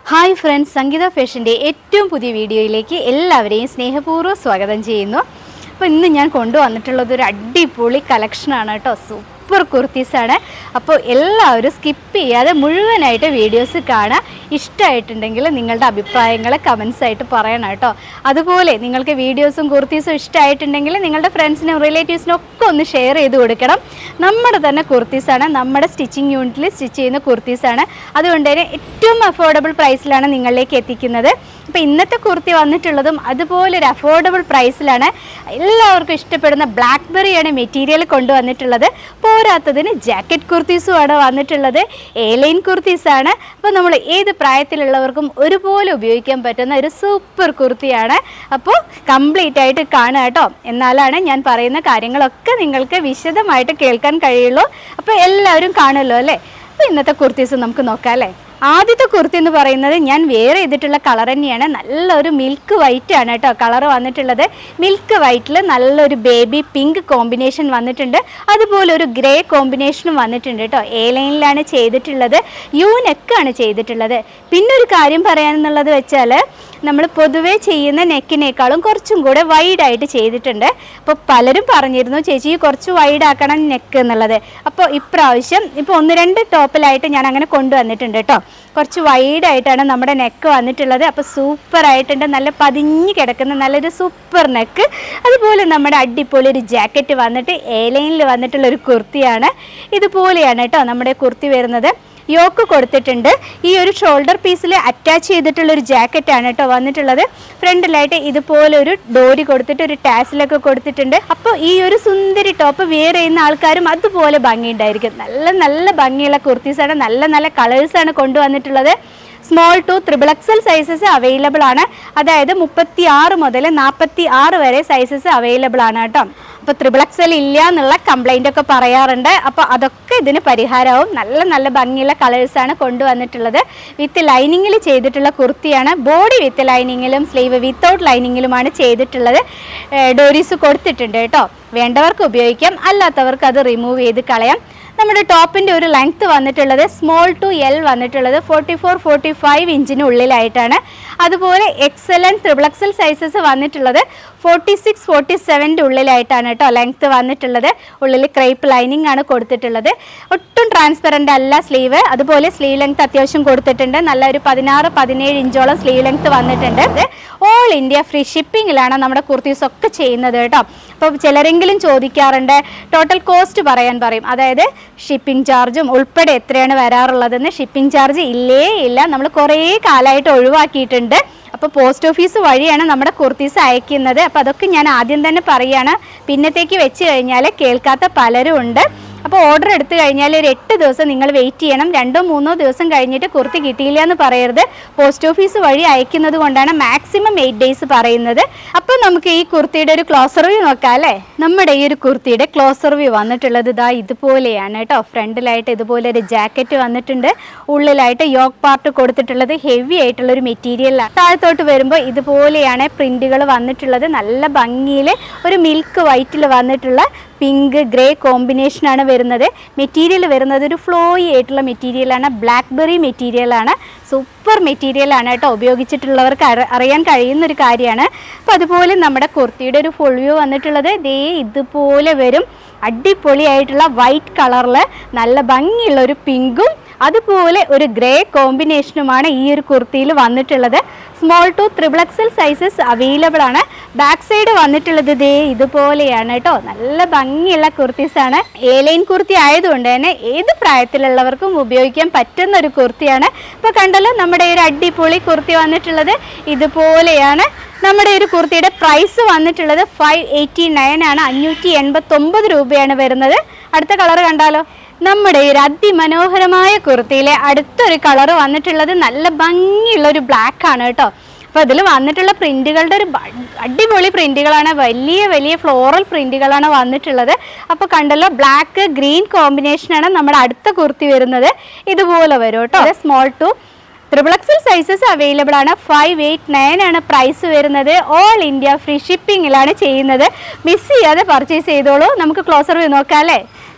hi friends സംഗീത ഫാഷൻ്റെ ഏറ്റവും പുതിയ വീഡിയോയിലേക്ക് എല്ലാവരെയും സ്നേഹപൂർവ്വം സ്വാഗതം ചെയ്യുന്നു അപ്പോൾ ഇന്ന് ഞാൻ കൊണ്ടുവന്നിട്ടുള്ളത് ഒരു അടിപൊളി കളക്ഷനാണ് കേട്ടോ സൂപ്പർ കുർത്തീസാണ് അപ്പോൾ എല്ലാവരും സ്കിപ്പ് ചെയ്യാതെ മുഴുവനായിട്ട് വീഡിയോസ് കാണാൻ ഇഷ്ടമായിട്ടുണ്ടെങ്കിൽ നിങ്ങളുടെ അഭിപ്രായങ്ങൾ കമൻസ് ആയിട്ട് പറയണം കേട്ടോ അതുപോലെ നിങ്ങൾക്ക് വീഡിയോസും കുർത്തീസും ഇഷ്ടമായിട്ടുണ്ടെങ്കിൽ നിങ്ങളുടെ ഫ്രണ്ട്സിനും റിലേറ്റീവ്സിനും ഒക്കെ ഒന്ന് ഷെയർ ചെയ്ത് കൊടുക്കണം നമ്മുടെ തന്നെ കുർത്തീസാണ് നമ്മുടെ സ്റ്റിച്ചിങ് യൂണിറ്റിൽ സ്റ്റിച്ച് ചെയ്യുന്ന കുർത്തീസാണ് അതുകൊണ്ട് തന്നെ ഏറ്റവും അഫോർഡബിൾ പ്രൈസിലാണ് നിങ്ങളിലേക്ക് എത്തിക്കുന്നത് അപ്പോൾ ഇന്നത്തെ കുർത്തി വന്നിട്ടുള്ളതും അതുപോലെ ഒരു അഫോർഡബിൾ പ്രൈസിലാണ് എല്ലാവർക്കും ഇഷ്ടപ്പെടുന്ന ബ്ലാക്ക്ബെറിയാണ് മെറ്റീരിയൽ കൊണ്ടുവന്നിട്ടുള്ളത് പോരാത്തതിന് ജാക്കറ്റ് കുർത്തീസുമാണ് വന്നിട്ടുള്ളത് എലൈൻ കുർത്തീസാണ് അപ്പോൾ നമ്മൾ ഏത് പ്രായത്തിലുള്ളവർക്കും ഒരുപോലെ ഉപയോഗിക്കാൻ പറ്റുന്ന ഒരു സൂപ്പർ കുർത്തിയാണ് അപ്പോൾ കംപ്ലീറ്റ് ആയിട്ട് കാണുക കേട്ടോ എന്നാലാണ് ഞാൻ പറയുന്ന കാര്യങ്ങളൊക്കെ നിങ്ങൾക്ക് വിശദമായിട്ട് കേൾക്കാൻ കഴിയുള്ളൂ അപ്പോൾ എല്ലാവരും കാണുമല്ലോ അല്ലേ അപ്പോൾ ഇന്നത്തെ കുർത്തീസ് നമുക്ക് നോക്കാം അല്ലേ ആദ്യത്തെ കുർത്തി എന്ന് പറയുന്നത് ഞാൻ വേറെ ചെയ്തിട്ടുള്ള കളർ തന്നെയാണ് നല്ലൊരു മിൽക്ക് വൈറ്റ് ആണ് കേട്ടോ കളർ വന്നിട്ടുള്ളത് മിൽക്ക് വൈറ്റിൽ നല്ലൊരു ബേബി പിങ്ക് കോമ്പിനേഷൻ വന്നിട്ടുണ്ട് അതുപോലെ ഒരു ഗ്രേ കോമ്പിനേഷനും വന്നിട്ടുണ്ട് കേട്ടോ എ ലൈനിലാണ് ചെയ്തിട്ടുള്ളത് യു നെക്കാണ് ചെയ്തിട്ടുള്ളത് പിന്നെ ഒരു കാര്യം പറയാനെന്നുള്ളത് വെച്ചാൽ നമ്മൾ പൊതുവേ ചെയ്യുന്ന നെക്കിനേക്കാളും കുറച്ചും കൂടെ വൈഡായിട്ട് ചെയ്തിട്ടുണ്ട് അപ്പോൾ പലരും പറഞ്ഞിരുന്നു ചേച്ചി കുറച്ച് വൈഡ് ആക്കണം നെക്ക് എന്നുള്ളത് അപ്പോൾ ഇപ്രാവശ്യം ഇപ്പോൾ ഒന്ന് രണ്ട് ടോപ്പിലായിട്ട് ഞാൻ അങ്ങനെ കൊണ്ടുവന്നിട്ടുണ്ട് കേട്ടോ കുറച്ച് വൈഡായിട്ടാണ് നമ്മുടെ നെക്ക് വന്നിട്ടുള്ളത് അപ്പോൾ സൂപ്പർ ആയിട്ടുണ്ട് നല്ല പതിഞ്ഞ് കിടക്കുന്ന നല്ലൊരു സൂപ്പർ നെക്ക് അതുപോലെ നമ്മുടെ അടിപൊളി ഒരു ജാക്കറ്റ് വന്നിട്ട് എ ലൈനിൽ വന്നിട്ടുള്ള ഒരു കുർത്തിയാണ് ഇതുപോലെയാണ് കേട്ടോ നമ്മുടെ കുർത്തി വരുന്നത് യോക്ക് കൊടുത്തിട്ടുണ്ട് ഈ ഒരു ഷോൾഡർ പീസിൽ അറ്റാച്ച് ചെയ്തിട്ടുള്ള ഒരു ജാക്കറ്റാണ് കേട്ടോ വന്നിട്ടുള്ളത് ഫ്രണ്ടിലായിട്ട് ഇതുപോലെ ഒരു ഡോരി കൊടുത്തിട്ട് ഒരു ടാസിലൊക്കെ കൊടുത്തിട്ടുണ്ട് അപ്പോൾ ഈ ഒരു സുന്ദരി ടോപ്പ് വെയർ ചെയ്യുന്ന ആൾക്കാരും അതുപോലെ ഭംഗിയുണ്ടായിരിക്കും നല്ല നല്ല ഭംഗിയുള്ള കുർത്തീസാണ് നല്ല നല്ല കളേഴ്സാണ് കൊണ്ടുവന്നിട്ടുള്ളത് small to triple XL sizes available ആണ് അതായത് മുപ്പത്തി ആറ് മുതൽ നാൽപ്പത്തി ആറ് വരെ സൈസസ് അവൈലബിൾ ആണ് കേട്ടോ അപ്പോൾ ത്രിബിൾ എക്സൽ ഇല്ല എന്നുള്ള കംപ്ലൈൻ്റ് ഒക്കെ പറയാറുണ്ട് അപ്പോൾ അതൊക്കെ ഇതിന് പരിഹാരമാവും നല്ല നല്ല ഭംഗിയുള്ള കളേഴ്സാണ് കൊണ്ടുവന്നിട്ടുള്ളത് വിത്ത് ലൈനിങ്ങിൽ ചെയ്തിട്ടുള്ള കുർത്തിയാണ് ബോഡി വിത്ത് ലൈനിങ്ങിലും സ്ലീവ് വിത്തൗട്ട് ലൈനിങ്ങിലുമാണ് ചെയ്തിട്ടുള്ളത് ഡോരീസ് കൊടുത്തിട്ടുണ്ട് കേട്ടോ വേണ്ടവർക്ക് ഉപയോഗിക്കാം അല്ലാത്തവർക്ക് അത് റിമൂവ് ചെയ്ത് കളയാം നമ്മുടെ ടോപ്പിൻ്റെ ഒരു ലെങ്ത് വന്നിട്ടുള്ളത് സ്മോൾ ടു എൽ വന്നിട്ടുള്ളത് ഫോർട്ടി ഫോർ ഫോർട്ടി ഫൈവ് ഇഞ്ചിന് ഉള്ളിലായിട്ടാണ് അതുപോലെ എക്സലൻ ത്രിബിൾ എക്സൽ സൈസസ് വന്നിട്ടുള്ളത് ഫോർട്ടി സിക്സ് ഫോർട്ടി സെവൻ്റെ ഉള്ളിലായിട്ടാണ് കേട്ടോ ലെങ്ത് വന്നിട്ടുള്ളത് ഉള്ളിൽ ക്രൈപ്പ് ലൈനിങ് ആണ് കൊടുത്തിട്ടുള്ളത് ഒട്ടും ട്രാൻസ്പെറൻ്റ് അല്ല സ്ലീവ് അതുപോലെ സ്ലീവ് ലെങ്ത് അത്യാവശ്യം കൊടുത്തിട്ടുണ്ട് നല്ല ഒരു പതിനാറ് പതിനേഴ് ഇഞ്ചോളം സ്ലീവ് ലെങ്ത് വന്നിട്ടുണ്ട് ഓൾ ഇന്ത്യ ഫ്രീ ഷിപ്പിങ്ങിലാണ് നമ്മുടെ കുർത്തീസ് ഒക്കെ ചെയ്യുന്നത് കേട്ടോ അപ്പോൾ ചിലരെങ്കിലും ചോദിക്കാറുണ്ട് ടോട്ടൽ കോസ്റ്റ് പറയാൻ പറയും അതായത് ഷിപ്പിംഗ് ചാർജും ഉൾപ്പെടെ എത്രയാണ് വരാറുള്ളതെന്ന് ഷിപ്പിംഗ് ചാർജ് ഇല്ലേ ഇല്ല നമ്മൾ കുറേ കാലമായിട്ട് ഒഴിവാക്കിയിട്ടുണ്ട് അപ്പോൾ പോസ്റ്റ് ഓഫീസ് വഴിയാണ് നമ്മുടെ കുർത്തീസ് അയക്കുന്നത് അപ്പോൾ അതൊക്കെ ഞാൻ ആദ്യം തന്നെ പറയുകയാണ് പിന്നത്തേക്ക് വെച്ച് കഴിഞ്ഞാൽ കേൾക്കാത്ത പലരും ഉണ്ട് അപ്പോൾ ഓർഡർ എടുത്തു കഴിഞ്ഞാൽ ഒരു എട്ട് ദിവസം നിങ്ങൾ വെയിറ്റ് ചെയ്യണം രണ്ടോ മൂന്നോ ദിവസം കഴിഞ്ഞിട്ട് കുർത്തി കിട്ടിയില്ല എന്ന് പറയരുത് പോസ്റ്റ് ഓഫീസ് വഴി അയക്കുന്നത് കൊണ്ടാണ് മാക്സിമം എയ്റ്റ് ഡേയ്സ് പറയുന്നത് അപ്പോൾ നമുക്ക് ഈ കുർത്തിയുടെ ഒരു ക്ലോസർ വ്യൂ നോക്കാം അല്ലേ നമ്മുടെ ഈ ഒരു കുർത്തിയുടെ ക്ലോസർ വ്യൂ വന്നിട്ടുള്ളത് ഇതാ ഇതുപോലെയാണ് കേട്ടോ ഫ്രണ്ടിലായിട്ട് ഇതുപോലെ ഒരു ജാക്കറ്റ് വന്നിട്ടുണ്ട് ഉള്ളിലായിട്ട് യോക്ക് പാർട്ട് കൊടുത്തിട്ടുള്ളത് ഹെവി ആയിട്ടുള്ള ഒരു മെറ്റീരിയലാണ് താഴത്തോട്ട് വരുമ്പോൾ ഇതുപോലെയാണ് പ്രിന്റുകൾ വന്നിട്ടുള്ളത് നല്ല ഭംഗിയിൽ ഒരു മിൽക്ക് വൈറ്റിൽ വന്നിട്ടുള്ള പിങ്ക് ഗ്രേ കോമ്പിനേഷനാണ് വരുന്നത് മെറ്റീരിയൽ വരുന്നത് ഒരു ഫ്ലോയി ആയിട്ടുള്ള മെറ്റീരിയലാണ് ബ്ലാക്ക്ബെറി മെറ്റീരിയലാണ് സൂപ്പർ മെറ്റീരിയലാണ് കേട്ടോ ഉപയോഗിച്ചിട്ടുള്ളവർക്ക് അറി- അറിയാൻ കഴിയുന്ന ഒരു കാര്യമാണ് അപ്പോൾ അതുപോലെ നമ്മുടെ കുർത്തിയുടെ ഒരു ഫുൾ വ്യൂ വന്നിട്ടുള്ളത് ദേ ഇതുപോലെ വരും അടിപൊളിയായിട്ടുള്ള വൈറ്റ് കളറിൽ നല്ല ഭംഗിയുള്ള ഒരു പിങ്കും അതുപോലെ ഒരു ഗ്രേ കോമ്പിനേഷനുമാണ് ഈ ഒരു കുർത്തിയിൽ വന്നിട്ടുള്ളത് small to triple XL sizes available ആണ് ബാക്ക് സൈഡ് വന്നിട്ടുള്ളത് ദേ ഇതുപോലെയാണ് കേട്ടോ നല്ല ഭംഗിയുള്ള കുർത്തീസാണ് എ ലൈൻ കുർത്തി ആയതുകൊണ്ട് തന്നെ ഏത് പ്രായത്തിലുള്ളവർക്കും ഉപയോഗിക്കാൻ പറ്റുന്ന ഒരു കുർത്തിയാണ് ഇപ്പോൾ കണ്ടല്ലോ നമ്മുടെ ഈ ഒരു അടിപൊളി കുർത്തി വന്നിട്ടുള്ളത് ഇതുപോലെയാണ് നമ്മുടെ ഒരു കുർത്തിയുടെ പ്രൈസ് വന്നിട്ടുള്ളത് ഫൈവ് എയ്റ്റി നയൻ ആണ് അഞ്ഞൂറ്റി എൺപത്തൊമ്പത് രൂപയാണ് വരുന്നത് അടുത്ത കളർ കണ്ടാലോ നമ്മുടെ ഈ ഒരു അതിമനോഹരമായ കുർത്തിയിലെ അടുത്തൊരു കളർ വന്നിട്ടുള്ളത് നല്ല ഭംഗിയുള്ള ഒരു ബ്ലാക്ക് ആണ് കേട്ടോ അപ്പോൾ അതിൽ വന്നിട്ടുള്ള പ്രിന്റുകളുടെ ഒരു ബ- അടിപൊളി പ്രിന്റുകളാണ് വലിയ വലിയ ഫ്ലോറൽ പ്രിന്റുകളാണ് വന്നിട്ടുള്ളത് അപ്പോൾ കണ്ടല്ലോ ബ്ലാക്ക് ഗ്രീൻ കോമ്പിനേഷനാണ് നമ്മുടെ അടുത്ത കുർത്തി വരുന്നത് ഇതുപോലെ വരും കേട്ടോ small to triple XL sizes available ആണ് ഫൈവ് എയ്റ്റ് നയൻ ആണ് പ്രൈസ് വരുന്നത് ഓൾ ഇന്ത്യ ഫ്രീ ഷിപ്പിങ്ങിലാണ് ചെയ്യുന്നത് മിസ് ചെയ്യാതെ പർച്ചേസ് ചെയ്തോളൂ നമുക്ക് ക്ലോസർ വ്യൂ നോക്കാം അല്ലേ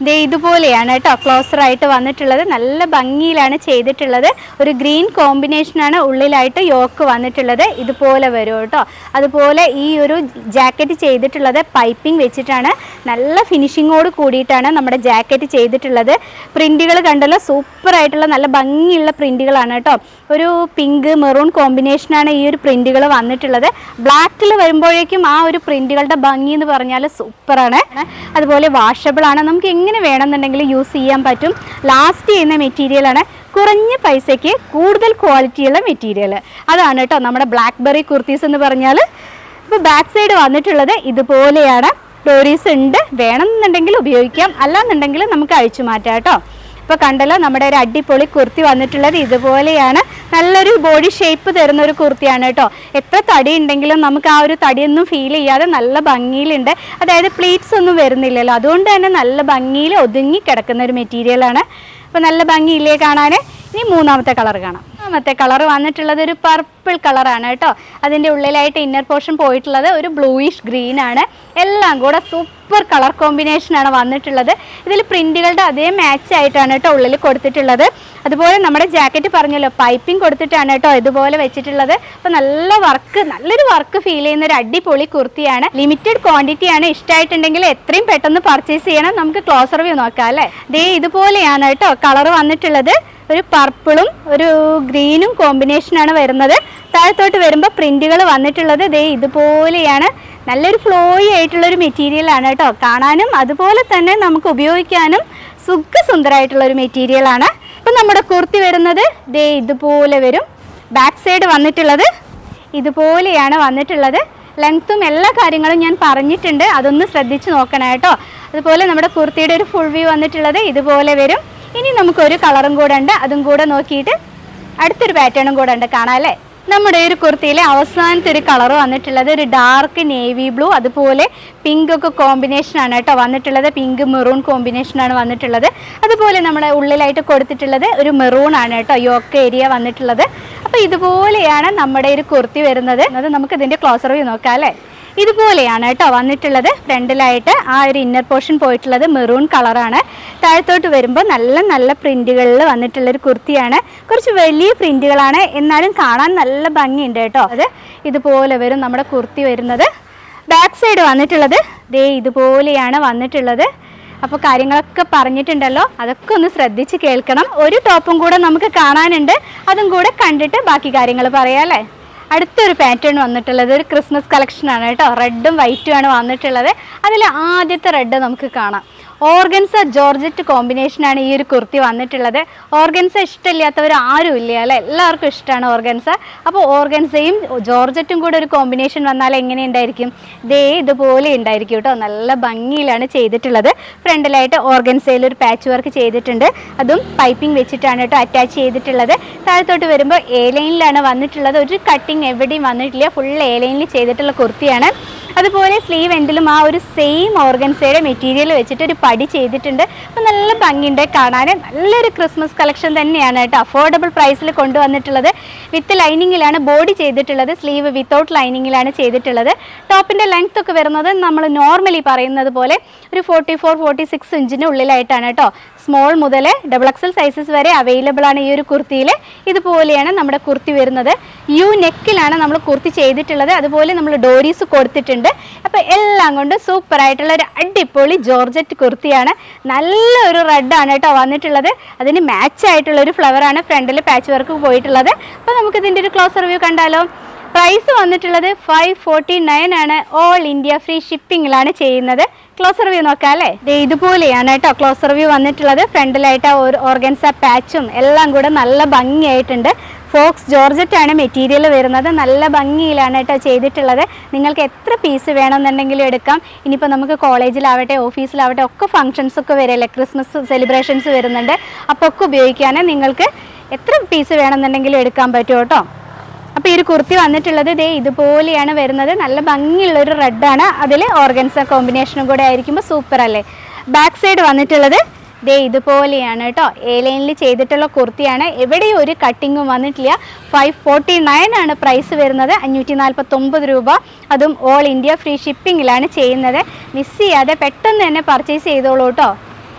ദേ ഇതുപോലെയാണ് കേട്ടോ ക്ലോസർ ആയിട്ട് വന്നിട്ടുള്ളത് നല്ല ഭംഗിയിലാണ് ചെയ്തിട്ടുള്ളത് ഒരു ഗ്രീൻ കോമ്പിനേഷനാണ് ഉള്ളിലായിട്ട് യോക്ക് വന്നിട്ടുള്ളത് ഇതുപോലെ വരും കേട്ടോ അതുപോലെ ഈ ഒരു ജാക്കറ്റ് ചെയ്തിട്ടുള്ളത് പൈപ്പിംഗ് വെച്ചിട്ടാണ് നല്ല ഫിനിഷിങ്ങോട് കൂടിയിട്ടാണ് നമ്മുടെ ജാക്കറ്റ് ചെയ്തിട്ടുള്ളത് പ്രിന്റുകൾ കണ്ടല്ലോ സൂപ്പർ ആയിട്ടുള്ള നല്ല ഭംഗിയുള്ള പ്രിന്റുകളാണ് കേട്ടോ ഒരു പിങ്ക് മെറൂൺ കോമ്പിനേഷനാണ് ഈ ഒരു പ്രിന്റുകൾ വന്നിട്ടുള്ളത് ബ്ലാക്കിൽ വരുമ്പോഴേക്കും ആ ഒരു പ്രിന്റുകളുടെ ഭംഗി എന്ന് പറഞ്ഞാൽ സൂപ്പറാണ് അതുപോലെ വാഷബിൾ ആണ് നമുക്ക് എങ്ങനെ വേണമെന്നുണ്ടെങ്കിൽ യൂസ് ചെയ്യാൻ പറ്റും ലാസ്റ്റ് ചെയ്യുന്ന മെറ്റീരിയലാണ് കുറഞ്ഞ പൈസയ്ക്ക് കൂടുതൽ ക്വാളിറ്റിയുള്ള മെറ്റീരിയൽ അതാണ് കേട്ടോ നമ്മുടെ ബ്ലാക്ക് ബെറി കുർത്തീസ് എന്ന് പറഞ്ഞാൽ ഇപ്പോൾ ബാക്ക് സൈഡ് വന്നിട്ടുള്ളത് ഇതുപോലെയാണ് ഡോറീസ് ഉണ്ട് വേണമെന്നുണ്ടെങ്കിൽ ഉപയോഗിക്കാം അല്ലാന്നുണ്ടെങ്കിൽ നമുക്ക് അഴിച്ചു മാറ്റാം കേട്ടോ ഇപ്പോൾ കണ്ടല്ലോ നമ്മുടെ ഒരു അടിപൊളി കുർത്തി വന്നിട്ടുള്ളത് ഇതുപോലെയാണ് നല്ലൊരു ബോഡി ഷേപ്പ് തരുന്ന ഒരു കുർത്തിയാണ് കേട്ടോ എത്ര തടി ഉണ്ടെങ്കിലും നമുക്ക് ആ ഒരു തടിയൊന്നും ഫീൽ ചെയ്യാതെ നല്ല ഭംഗിയിലുണ്ട് അതായത് പ്ലീറ്റ്സ് ഒന്നും വരുന്നില്ലല്ലോ അതുകൊണ്ട് തന്നെ നല്ല ഭംഗിയിൽ ഒതുങ്ങി കിടക്കുന്ന ഒരു മെറ്റീരിയലാണ് അപ്പോൾ നല്ല ഭംഗിയില്ലേ കാണാൻ ഇനി മൂന്നാമത്തെ കളർ കാണാം മൂന്നാമത്തെ കളർ വന്നിട്ടുള്ളത് ഒരു പർപ്പിൾ കളറാണ് കേട്ടോ അതിൻ്റെ ഉള്ളിലായിട്ട് ഇന്നർ പോർഷൻ പോയിട്ടുള്ളത് ഒരു ബ്ലൂയിഷ് ഗ്രീൻ ആണ് എല്ലാം കൂടെ സൂപ്പർ കളർ കോമ്പിനേഷനാണ് വന്നിട്ടുള്ളത് ഇതിൽ പ്രിന്റുകളുടെ അതേ മാച്ച് ആയിട്ടാണ് കേട്ടോ ഉള്ളിൽ കൊടുത്തിട്ടുള്ളത് അതുപോലെ നമ്മുടെ ജാക്കറ്റ് പറഞ്ഞല്ലോ പൈപ്പിംഗ് കൊടുത്തിട്ടാണ് കേട്ടോ ഇതുപോലെ വെച്ചിട്ടുള്ളത് അപ്പോൾ നല്ല വർക്ക് നല്ലൊരു വർക്ക് ഫീൽ ചെയ്യുന്ന ഒരു അടിപൊളി കുർത്തിയാണ് ലിമിറ്റഡ് ക്വാണ്ടിറ്റി ആണ് ഇഷ്ടമായിട്ടുണ്ടെങ്കിൽ എത്രയും പെട്ടെന്ന് പർച്ചേസ് ചെയ്യണം നമുക്ക് ക്ലോസർ വ്യൂ നോക്കാം അല്ലേ ദേ ഇതുപോലെയാണ് കേട്ടോ കളർ വന്നിട്ടുള്ളത് ഒരു പർപ്പിളും ഒരു ഗ്രീനും കോമ്പിനേഷനാണ് വരുന്നത് താഴത്തോട്ട് വരുമ്പോൾ പ്രിന്റുകൾ വന്നിട്ടുള്ളത് ദേ ഇതുപോലെയാണ് നല്ലൊരു ഫ്ലോയി ആയിട്ടുള്ളൊരു മെറ്റീരിയലാണ് കേട്ടോ കാണാനും അതുപോലെ തന്നെ നമുക്ക് ഉപയോഗിക്കാനും സുഖസുന്ദരമായിട്ടുള്ള ഒരു മെറ്റീരിയലാണ് അപ്പം നമ്മുടെ കുർത്തി വരുന്നത് ദേ ഇതുപോലെ വരും ബാക്ക് സൈഡ് വന്നിട്ടുള്ളത് ഇതുപോലെയാണ് വന്നിട്ടുള്ളത് ലെങ്ത്തും എല്ലാ കാര്യങ്ങളും ഞാൻ പറഞ്ഞിട്ടുണ്ട് അതൊന്ന് ശ്രദ്ധിച്ച് നോക്കണം കേട്ടോ അതുപോലെ നമ്മുടെ കുർത്തിയുടെ ഒരു ഫുൾ വ്യൂ വന്നിട്ടുള്ളത് ഇതുപോലെ വരും ഇനി നമുക്കൊരു കളറും കൂടെ ഉണ്ട് അതും കൂടെ നോക്കിയിട്ട് അടുത്തൊരു പാറ്റേണും കൂടെ ഉണ്ട് കാണാം അല്ലേ നമ്മുടെ ഈ ഒരു കുർത്തിയിലെ അവസാനത്തെ ഒരു കളർ വന്നിട്ടുള്ളത് ഒരു ഡാർക്ക് നേവി ബ്ലൂ അതുപോലെ പിങ്ക് ഒക്കെ കോമ്പിനേഷൻ ആണ് കേട്ടോ വന്നിട്ടുള്ളത് പിങ്ക് മെറൂൺ കോമ്പിനേഷൻ ആണ് വന്നിട്ടുള്ളത് അതുപോലെ നമ്മുടെ ഉള്ളിലായിട്ട് കൊടുത്തിട്ടുള്ളത് ഒരു മെറൂൺ ആണ് കേട്ടോ യോക്ക് ഏരിയ വന്നിട്ടുള്ളത് അപ്പോൾ ഇതുപോലെയാണ് നമ്മുടെ ഒരു കുർത്തി വരുന്നത് അത് നമുക്ക് ഇതിൻ്റെ ക്ലോസർ വ്യൂ നോക്കാം അല്ലേ ഇതുപോലെയാണ് കേട്ടോ വന്നിട്ടുള്ളത് ഫ്രണ്ടിലായിട്ട് ആ ഒരു ഇന്നർ പോർഷൻ പോയിട്ടുള്ളത് മെറൂൺ കളറാണ് താഴത്തോട്ട് വരുമ്പോൾ നല്ല നല്ല പ്രിന്റുകളിൽ വന്നിട്ടുള്ള ഒരു കുർത്തിയാണ് കുറച്ച് വലിയ പ്രിന്റുകളാണ് എന്നാലും കാണാൻ നല്ല ഭംഗിയുണ്ട് കേട്ടോ അത് ഇതുപോലെ വരും നമ്മുടെ കുർത്തി വരുന്നത് ബാക്ക് സൈഡ് വന്നിട്ടുള്ളത് ദേ ഇതുപോലെയാണ് വന്നിട്ടുള്ളത് അപ്പോൾ കാര്യങ്ങളൊക്കെ പറഞ്ഞിട്ടുണ്ടല്ലോ അതൊക്കെ ഒന്ന് ശ്രദ്ധിച്ച് കേൾക്കണം ഒരു ടോപ്പും കൂടെ നമുക്ക് കാണാനുണ്ട് അതും കൂടെ കണ്ടിട്ട് ബാക്കി കാര്യങ്ങൾ പറയാം അല്ലേ അടുത്തൊരു പാറ്റേൺ വന്നിട്ടുള്ളത് ഒരു ക്രിസ്മസ് കളക്ഷനാണ് കേട്ടോ റെഡും വൈറ്റും ആണ് വന്നിട്ടുള്ളത് അതിൽ ആദ്യത്തെ റെഡ് നമുക്ക് കാണാം ഓർഗൻസ ജോർജറ്റ് കോമ്പിനേഷനാണ് ഈ ഒരു കുർത്തി വന്നിട്ടുള്ളത് ഓർഗൻസ ഇഷ്ടമില്ലാത്തവർ ആരും ഇല്ല അല്ലേ എല്ലാവർക്കും ഇഷ്ടമാണ് ഓർഗൻസ അപ്പോൾ ഓർഗൻസയും ജോർജറ്റും കൂടെ ഒരു കോമ്പിനേഷൻ വന്നാൽ എങ്ങനെ ഉണ്ടായിരിക്കും ദേ ഇതുപോലെ ഉണ്ടായിരിക്കും കേട്ടോ നല്ല ഭംഗിയിലാണ് ചെയ്തിട്ടുള്ളത് ഫ്രണ്ടിലായിട്ട് ഓർഗൻസയിൽ ഒരു പാച്ച് വർക്ക് ചെയ്തിട്ടുണ്ട് അതും പൈപ്പിംഗ് വെച്ചിട്ടാണ് കേട്ടോ അറ്റാച്ച് ചെയ്തിട്ടുള്ളത് താഴത്തോട്ട് വരുമ്പോൾ എ ലൈനിലാണ് വന്നിട്ടുള്ളത് ഒരു കട്ടിങ് എവിടെയും വന്നിട്ടില്ല ഫുൾ എ ലൈനിൽ ചെയ്തിട്ടുള്ള കുർത്തിയാണ് അതുപോലെ സ്ലീവ് എൻഡിലും ആ ഒരു സെയിം ഓർഗൻസയുടെ മെറ്റീരിയൽ വെച്ചിട്ട് ഒരു പടി ചെയ്തിട്ടുണ്ട് അപ്പോൾ നല്ല ഭംഗിയുണ്ട് കാണാൻ നല്ലൊരു ക്രിസ്മസ് കളക്ഷൻ തന്നെയാണ് കേട്ടോ അഫോർഡബിൾ പ്രൈസിൽ കൊണ്ടുവന്നിട്ടുള്ളത് വിത്ത് ലൈനിങ്ങിലാണ് ബോഡി ചെയ്തിട്ടുള്ളത് സ്ലീവ് വിത്തൗട്ട് ലൈനിങ്ങിലാണ് ചെയ്തിട്ടുള്ളത് ടോപ്പിൻ്റെ ലെങ്ത് ഒക്കെ വരുന്നത് നമ്മൾ നോർമലി പറയുന്നത് പോലെ ഒരു ഫോർട്ടി ഫോർ ഫോർട്ടി സിക്സ് ഇഞ്ചിന് ഉള്ളിലായിട്ടാണ് കേട്ടോ സ്മോൾ മുതൽ ഡബിൾ എക്സൽ സൈസസ് വരെ അവൈലബിൾ ആണ് ഈ ഒരു കുർത്തിയിൽ ഇതുപോലെയാണ് നമ്മുടെ കുർത്തി വരുന്നത് യു നെക്കിലാണ് നമ്മൾ കുർത്തി ചെയ്തിട്ടുള്ളത് അതുപോലെ നമ്മൾ ഡോരീസ് കൊടുത്തിട്ടുണ്ട് അപ്പോൾ എല്ലാം കൊണ്ട് സൂപ്പർ ആയിട്ടുള്ള ഒരു അടിപൊളി ജോർജറ്റ് കുർത്തിയാണ് നല്ലൊരു റെഡാണ് കേട്ടോ വന്നിട്ടുള്ളത് അതിന് മാച്ച് ആയിട്ടുള്ള ഒരു ഫ്ലവറാണ് ഫ്രണ്ടിൽ പാച്ച് വർക്ക് പോയിട്ടുള്ളത് അപ്പോൾ നമുക്ക് ഇതിൻ്റെ ഒരു ക്ലോസ് റിവ്യൂ കണ്ടാലോ പ്രൈസ് വന്നിട്ടുള്ളത് ഫൈവ് ഫോർട്ടി നയൻ ആണ് ഓൾ ഇന്ത്യ ഫ്രീ ഷിപ്പിങ്ങിലാണ് ചെയ്യുന്നത് ക്ലോസ് റിവ്യൂ നോക്കാം അല്ലേ ദേ ഇതുപോലെയാണ് കേട്ടോ ക്ലോസ് റിവ്യൂ വന്നിട്ടുള്ളത് ഫ്രണ്ടിലായിട്ട് ആ ഒരു ഓർഗൻസ പാച്ചും എല്ലാം കൂടെ നല്ല ഭംഗിയായിട്ടുണ്ട് ഫോക്സ് ജോർജറ്റ് ആണ് മെറ്റീരിയൽ വരുന്നത് നല്ല ഭംഗിയിലാണ് കേട്ടോ ചെയ്തിട്ടുള്ളത് നിങ്ങൾക്ക് എത്ര പീസ് വേണമെന്നുണ്ടെങ്കിലും എടുക്കാം ഇനിയിപ്പോൾ നമുക്ക് കോളേജിലാവട്ടെ ഓഫീസിലാവട്ടെ ഒക്കെ ഫങ്ഷൻസ് ഒക്കെ വരില്ലേ ക്രിസ്മസ് സെലിബ്രേഷൻസ് വരുന്നുണ്ട് അപ്പോൾ ഒക്കെ ഉപയോഗിക്കാൻ നിങ്ങൾക്ക് എത്ര പീസ് വേണമെന്നുണ്ടെങ്കിലും എടുക്കാൻ പറ്റും കേട്ടോ അപ്പോൾ ഈ ഒരു കുർത്തി വന്നിട്ടുള്ളത് ദേ ഇതുപോലെയാണ് വരുന്നത് നല്ല ഭംഗിയുള്ളൊരു റെഡാണ് അതിൽ ഓർഗൻസ കോമ്പിനേഷനും കൂടെ ആയിരിക്കുമ്പോൾ സൂപ്പർ അല്ലേ ബാക്ക് സൈഡ് വന്നിട്ടുള്ളത് ദേ ഇതുപോലെയാണ് കേട്ടോ എ ലൈനിൽ ചെയ്തിട്ടുള്ള കുർത്തിയാണ് എവിടെയും ഒരു കട്ടിങ്ങും വന്നിട്ടില്ല ഫൈവ് ഫോർട്ടി നയൻ ആണ് പ്രൈസ് വരുന്നത് അഞ്ഞൂറ്റി നാൽപ്പത്തൊമ്പത് രൂപ അതും ഓൾ ഇന്ത്യ ഫ്രീ ഷിപ്പിങ്ങിലാണ് ചെയ്യുന്നത് മിസ് ചെയ്യാതെ പെട്ടെന്ന് തന്നെ പർച്ചേസ് ചെയ്തോളൂ കേട്ടോ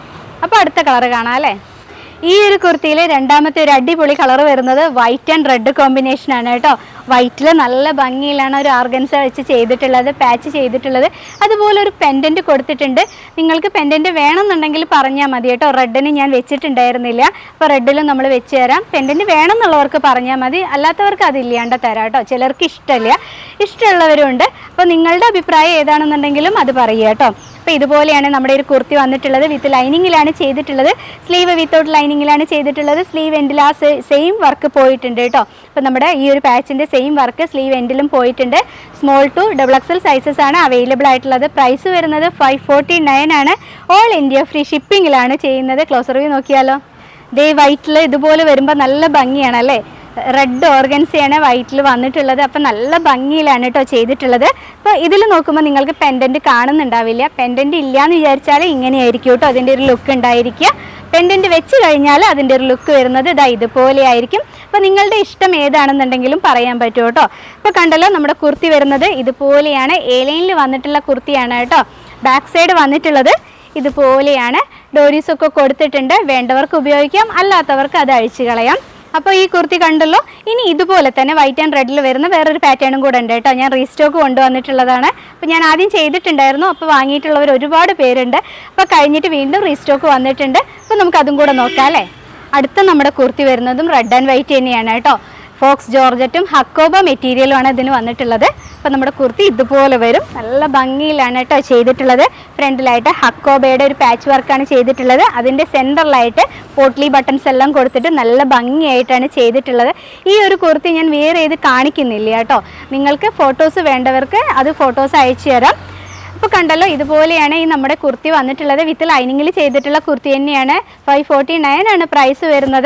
അപ്പോൾ അടുത്ത കളർ കാണാം അല്ലേ ഈ ഒരു കുർത്തിയിൽ രണ്ടാമത്തെ ഒരു അടിപൊളി കളർ വരുന്നത് വൈറ്റ് ആൻഡ് റെഡ് കോമ്പിനേഷൻ ആണ് കേട്ടോ വൈറ്റിൽ നല്ല ഭംഗിയിലാണ് ഒരു ഓർഗൻസ വെച്ച് ചെയ്തിട്ടുള്ളത് പാച്ച് ചെയ്തിട്ടുള്ളത് അതുപോലെ ഒരു പെൻഡൻറ്റ് കൊടുത്തിട്ടുണ്ട് നിങ്ങൾക്ക് പെൻഡൻറ്റ് വേണമെന്നുണ്ടെങ്കിൽ പറഞ്ഞാൽ മതി കേട്ടോ റെഡിന് ഞാൻ വെച്ചിട്ടുണ്ടായിരുന്നില്ല അപ്പോൾ റെഡിലും നമ്മൾ വെച്ച് തരാം പെൻഡൻറ്റ് വേണമെന്നുള്ളവർക്ക് പറഞ്ഞാൽ മതി അല്ലാത്തവർക്ക് അതില്ലാണ്ട് തരാം കേട്ടോ ചിലർക്ക് ഇഷ്ടമില്ല ഇഷ്ടമുള്ളവരും ഉണ്ട് അപ്പോൾ നിങ്ങളുടെ അഭിപ്രായം ഏതാണെന്നുണ്ടെങ്കിലും അത് പറയുക കേട്ടോ അപ്പോൾ ഇതുപോലെയാണ് നമ്മുടെ ഒരു കുർത്തി വന്നിട്ടുള്ളത് വിത്ത് ലൈനിങ്ങിലാണ് ചെയ്തിട്ടുള്ളത് സ്ലീവ് വിത്തൗട്ട് ലൈനിങ്ങിലാണ് ചെയ്തിട്ടുള്ളത് സ്ലീവ് എൻഡിൽ ആ സെയിം വർക്ക് പോയിട്ടുണ്ട് കേട്ടോ അപ്പോൾ നമ്മുടെ ഈ ഒരു പാച്ചിൻ്റെ സെയിം വർക്ക് സ്ലീവ് എൻഡിലും പോയിട്ടുണ്ട് small to double XL sizes ആണ് അവൈലബിൾ ആയിട്ടുള്ളത് പ്രൈസ് വരുന്നത് ഫൈവ് ഫോർട്ടി നയൻ ആണ് ഓൾ ഇന്ത്യ ഫ്രീ ഷിപ്പിങ്ങിലാണ് ചെയ്യുന്നത് ക്ലോസർ വ്യൂ നോക്കിയാലോ ദേ വൈറ്റിൽ ഇതുപോലെ വരുമ്പോൾ നല്ല ഭംഗിയാണ് അല്ലേ റെഡ് ഓർഗൻസിയാണ് വൈറ്റിൽ വന്നിട്ടുള്ളത് അപ്പം നല്ല ഭംഗിയിലാണ് കേട്ടോ ചെയ്തിട്ടുള്ളത് അപ്പോൾ ഇതിൽ നോക്കുമ്പോൾ നിങ്ങൾക്ക് പെൻഡൻറ്റ് കാണുന്നുണ്ടാവില്ല പെൻഡൻറ്റ് ഇല്ല എന്ന് വിചാരിച്ചാൽ ഇങ്ങനെയായിരിക്കും കേട്ടോ അതിൻ്റെ ഒരു ലുക്ക് ഉണ്ടായിരിക്കുക പെൻഡൻറ്റ് വെച്ച് കഴിഞ്ഞാൽ അതിൻ്റെ ഒരു ലുക്ക് വരുന്നത് ഇതാ ഇതുപോലെ ആയിരിക്കും അപ്പോൾ നിങ്ങളുടെ ഇഷ്ടം ഏതാണെന്നുണ്ടെങ്കിലും പറയാൻ പറ്റും കേട്ടോ ഇപ്പോൾ കണ്ടല്ലോ നമ്മുടെ കുർത്തി വരുന്നത് ഇതുപോലെയാണ് എ ലൈനിൽ വന്നിട്ടുള്ള കുർത്തിയാണ് കേട്ടോ ബാക്ക് സൈഡ് വന്നിട്ടുള്ളത് ഇതുപോലെയാണ് ഡോരീസ് ഒക്കെ കൊടുത്തിട്ടുണ്ട് വേണ്ടവർക്ക് ഉപയോഗിക്കാം അല്ലാത്തവർക്ക് അത് അഴിച്ചു കളയാം അപ്പോൾ ഈ കുർത്തി കണ്ടല്ലോ ഇനി ഇതുപോലെ തന്നെ വൈറ്റ് ആൻഡ് റെഡിൽ വരുന്ന വേറൊരു പാറ്റേണും കൂടെ ഉണ്ട് കേട്ടോ ഞാൻ റീസ്റ്റോക്ക് കൊണ്ടുവന്നിട്ടുള്ളതാണ് അപ്പോൾ ഞാൻ ആദ്യം ചെയ്തിട്ടുണ്ടായിരുന്നു അപ്പോൾ വാങ്ങിയിട്ടുള്ളവർ ഒരുപാട് പേരുണ്ട് അപ്പോൾ കഴിഞ്ഞിട്ട് വീണ്ടും റീസ്റ്റോക്ക് വന്നിട്ടുണ്ട് അപ്പോൾ നമുക്ക് അതും കൂടെ നോക്കാം അല്ലേ അടുത്ത നമ്മുടെ കുർത്തി വരുന്നതും റെഡ് ആൻഡ് വൈറ്റ് തന്നെയാണ് കേട്ടോ ഫോക്സ് ജോർജറ്റും ഹക്കോബ മെറ്റീരിയലുമാണ് ഇതിന് വന്നിട്ടുള്ളത് അപ്പോൾ നമ്മുടെ കുർത്തി ഇതുപോലെ വരും നല്ല ഭംഗിയിലാണ് കേട്ടോ ചെയ്തിട്ടുള്ളത് ഫ്രണ്ടിലായിട്ട് ഹക്കോബയുടെ ഒരു പാച്ച് വർക്കാണ് ചെയ്തിട്ടുള്ളത് അതിൻ്റെ സെൻറ്ററിലായിട്ട് പോട്ട്ലി ബട്ടൺസ് എല്ലാം കൊടുത്തിട്ട് നല്ല ഭംഗിയായിട്ടാണ് ചെയ്തിട്ടുള്ളത് ഈ ഒരു കുർത്തി ഞാൻ വേറെ ഏത് കാണിക്കുന്നില്ല കേട്ടോ നിങ്ങൾക്ക് ഫോട്ടോസ് വേണ്ടവർക്ക് അത് ഫോട്ടോസ് അയച്ചു തരാം അപ്പോൾ കണ്ടല്ലോ ഇതുപോലെയാണ് ഈ നമ്മുടെ കുർത്തി വന്നിട്ടുള്ളത് വിത്ത് ലൈനിങ്ങിൽ ചെയ്തിട്ടുള്ള കുർത്തി തന്നെയാണ് ഫൈവ് ഫോർട്ടി നയൻ ആണ് പ്രൈസ് വരുന്നത്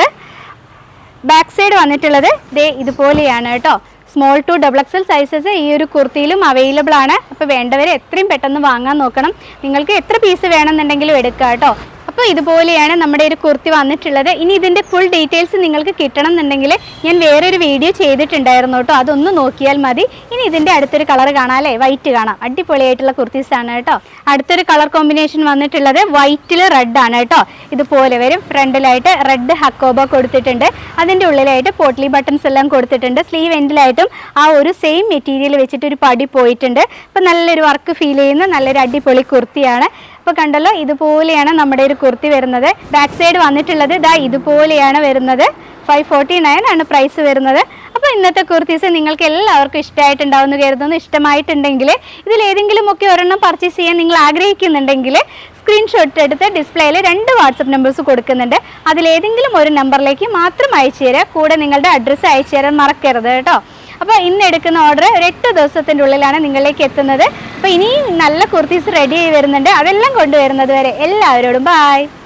ബാക്ക് സൈഡ് വന്നിട്ടുള്ളത് ദേ ഇതുപോലെയാണ് കേട്ടോ small to double XL sizes ഈ ഒരു കുർത്തിയിലും അവൈലബിൾ ആണ് അപ്പോൾ വേണ്ടവർ എത്രയും പെട്ടെന്ന് വാങ്ങാൻ നോക്കണം നിങ്ങൾക്ക് എത്ര പീസ് വേണമെന്നുണ്ടെങ്കിലും എടുക്കുക കേട്ടോ അപ്പോൾ ഇതുപോലെയാണ് നമ്മുടെ ഒരു കുർത്തി വന്നിട്ടുള്ളത് ഇനി ഇതിൻ്റെ ഫുൾ ഡീറ്റെയിൽസ് നിങ്ങൾക്ക് കിട്ടണം എന്നുണ്ടെങ്കിൽ ഞാൻ വേറൊരു വീഡിയോ ചെയ്തിട്ടുണ്ടായിരുന്നു കേട്ടോ അതൊന്ന് നോക്കിയാൽ മതി ഇനി ഇതിൻ്റെ അടുത്തൊരു കളർ കാണാം അല്ലേ വൈറ്റ് കാണാം അടിപൊളിയായിട്ടുള്ള കുർത്തീസ് ആണ് കേട്ടോ അടുത്തൊരു കളർ കോമ്പിനേഷൻ വന്നിട്ടുള്ളത് വൈറ്റിൽ റെഡ് ആണ് കേട്ടോ ഇതുപോലെ വരും ഫ്രണ്ടിലായിട്ട് റെഡ് ഹക്കോബ കൊടുത്തിട്ടുണ്ട് അതിൻ്റെ ഉള്ളിലായിട്ട് പോട്ട്ലി ബട്ടൺസ് എല്ലാം കൊടുത്തിട്ടുണ്ട് സ്ലീവ് എൻഡിലായിട്ടും ആ ഒരു സെയിം മെറ്റീരിയൽ വെച്ചിട്ട് ഒരു പടി പോയിട്ടുണ്ട് അപ്പോൾ നല്ലൊരു വർക്ക് ഫീൽ ചെയ്യുന്ന നല്ലൊരു അടിപൊളി കുർത്തിയാണ് ഇപ്പോൾ കണ്ടല്ലോ ഇതുപോലെയാണ് നമ്മുടെ ഒരു കുർത്തി വരുന്നത് ബാക്ക് സൈഡ് വന്നിട്ടുള്ളത് ഇതാ ഇതുപോലെയാണ് വരുന്നത് ഫൈവ് ഫോർട്ടി നയൻ ആണ് പ്രൈസ് വരുന്നത് അപ്പോൾ ഇന്നത്തെ കുർത്തീസ് നിങ്ങൾക്ക് എല്ലാവർക്കും ഇഷ്ടമായിട്ടുണ്ടാവുമെന്ന് കരുതുന്നു ഇഷ്ടമായിട്ടുണ്ടെങ്കിൽ ഇതിൽ ഏതെങ്കിലും ഒക്കെ ഒരെണ്ണം പർച്ചേസ് ചെയ്യാൻ നിങ്ങൾ ആഗ്രഹിക്കുന്നുണ്ടെങ്കിൽ സ്ക്രീൻഷോട്ട് എടുത്ത് ഡിസ്പ്ലേയിൽ രണ്ട് വാട്സപ്പ് നമ്പേഴ്സ് കൊടുക്കുന്നുണ്ട് അതിലേതെങ്കിലും ഒരു നമ്പറിലേക്ക് മാത്രം അയച്ചു തരിക കൂടെ നിങ്ങളുടെ അഡ്രസ്സ് അയച്ചു തരാൻ മറക്കരുത് കേട്ടോ അപ്പോൾ ഇന്ന് എടുക്കുന്ന ഓർഡർ ഒരു എട്ട് ദിവസത്തിൻ്റെ ഉള്ളിലാണ് നിങ്ങളിലേക്ക് എത്തുന്നത് അപ്പോൾ ഇനി നല്ല കുർത്തീസ് റെഡി ആയി വരുന്നുണ്ട് അതെല്ലാം കൊണ്ടുവരുന്നത് വരെ എല്ലാവരോടും ബായ്